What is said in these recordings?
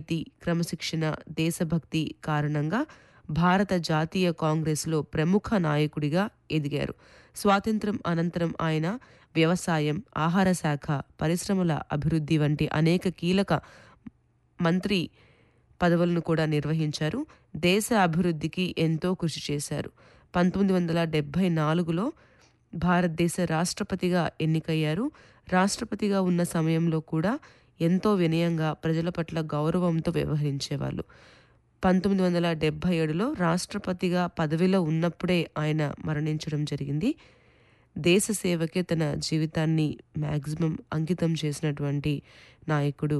నిజాయితీ క్రమశిక్షణ దేశభక్తి కారణంగా భారత జాతీయ కాంగ్రెస్లో ప్రముఖ నాయకుడిగా ఎదిగారు స్వాతంత్రం అనంతరం ఆయన వ్యవసాయం ఆహార శాఖ పరిశ్రమల అభివృద్ధి వంటి అనేక కీలక మంత్రి పదవులను కూడా నిర్వహించారు దేశ అభివృద్ధికి ఎంతో కృషి చేశారు పంతొమ్మిది వందల డెబ్భై నాలుగులో భారతదేశ రాష్ట్రపతిగా ఎన్నికయ్యారు రాష్ట్రపతిగా ఉన్న సమయంలో కూడా ఎంతో వినయంగా ప్రజల పట్ల గౌరవంతో వ్యవహరించేవాళ్ళు పంతొమ్మిది వందల డెబ్భై ఏడులో రాష్ట్రపతిగా పదవిలో ఉన్నప్పుడే ఆయన మరణించడం జరిగింది దేశ సేవకే తన జీవితాన్ని మ్యాక్సిమం అంకితం చేసినటువంటి నాయకుడు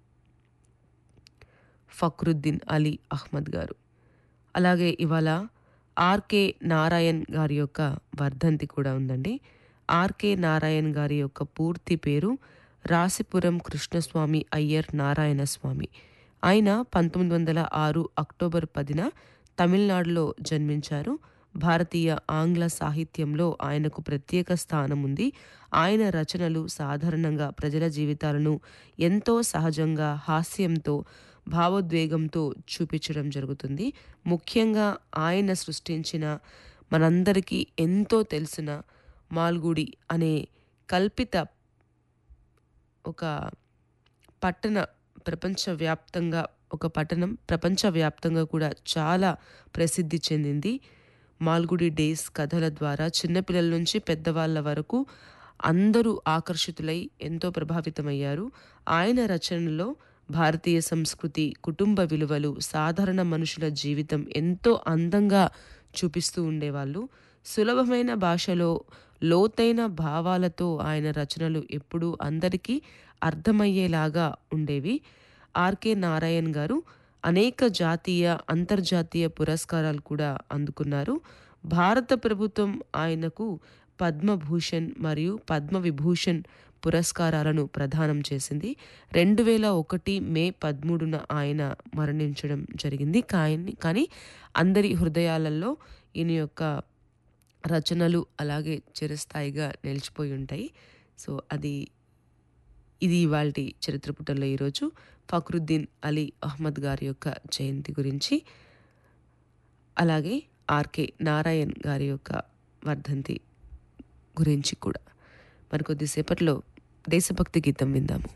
ఫక్రుద్దీన్ అలీ అహ్మద్ గారు అలాగే ఇవాళ ఆర్కే నారాయణ్ గారి యొక్క వర్ధంతి కూడా ఉందండి ఆర్కే నారాయణ్ గారి యొక్క పూర్తి పేరు రాసిపురం కృష్ణస్వామి అయ్యర్ నారాయణ స్వామి ఆయన పంతొమ్మిది వందల ఆరు అక్టోబర్ పదిన తమిళనాడులో జన్మించారు భారతీయ ఆంగ్ల సాహిత్యంలో ఆయనకు ప్రత్యేక స్థానం ఉంది ఆయన రచనలు సాధారణంగా ప్రజల జీవితాలను ఎంతో సహజంగా హాస్యంతో భావోద్వేగంతో చూపించడం జరుగుతుంది ముఖ్యంగా ఆయన సృష్టించిన మనందరికీ ఎంతో తెలిసిన మాల్గుడి అనే కల్పిత ఒక పట్టణ ప్రపంచవ్యాప్తంగా ఒక పట్టణం ప్రపంచవ్యాప్తంగా కూడా చాలా ప్రసిద్ధి చెందింది మాల్గుడి డేస్ కథల ద్వారా చిన్నపిల్లల నుంచి పెద్దవాళ్ళ వరకు అందరూ ఆకర్షితులై ఎంతో ప్రభావితమయ్యారు ఆయన రచనలో భారతీయ సంస్కృతి కుటుంబ విలువలు సాధారణ మనుషుల జీవితం ఎంతో అందంగా చూపిస్తూ ఉండేవాళ్ళు సులభమైన భాషలో లోతైన భావాలతో ఆయన రచనలు ఎప్పుడూ అందరికీ అర్థమయ్యేలాగా ఉండేవి ఆర్కే నారాయణ్ గారు అనేక జాతీయ అంతర్జాతీయ పురస్కారాలు కూడా అందుకున్నారు భారత ప్రభుత్వం ఆయనకు పద్మభూషణ్ మరియు పద్మవిభూషణ్ పురస్కారాలను ప్రదానం చేసింది రెండు వేల ఒకటి మే పదమూడున ఆయన మరణించడం జరిగింది కానీ కానీ అందరి హృదయాలలో ఈయన యొక్క రచనలు అలాగే చిరస్థాయిగా నిలిచిపోయి ఉంటాయి సో అది ఇది ఇవాళ చరిత్ర పుటల్లో ఈరోజు ఫక్రుద్దీన్ అలీ అహ్మద్ గారి యొక్క జయంతి గురించి అలాగే ఆర్కే నారాయణ్ గారి యొక్క వర్ధంతి గురించి కూడా మరికొద్దిసేపట్లో దేశభక్తి గీతం విందాము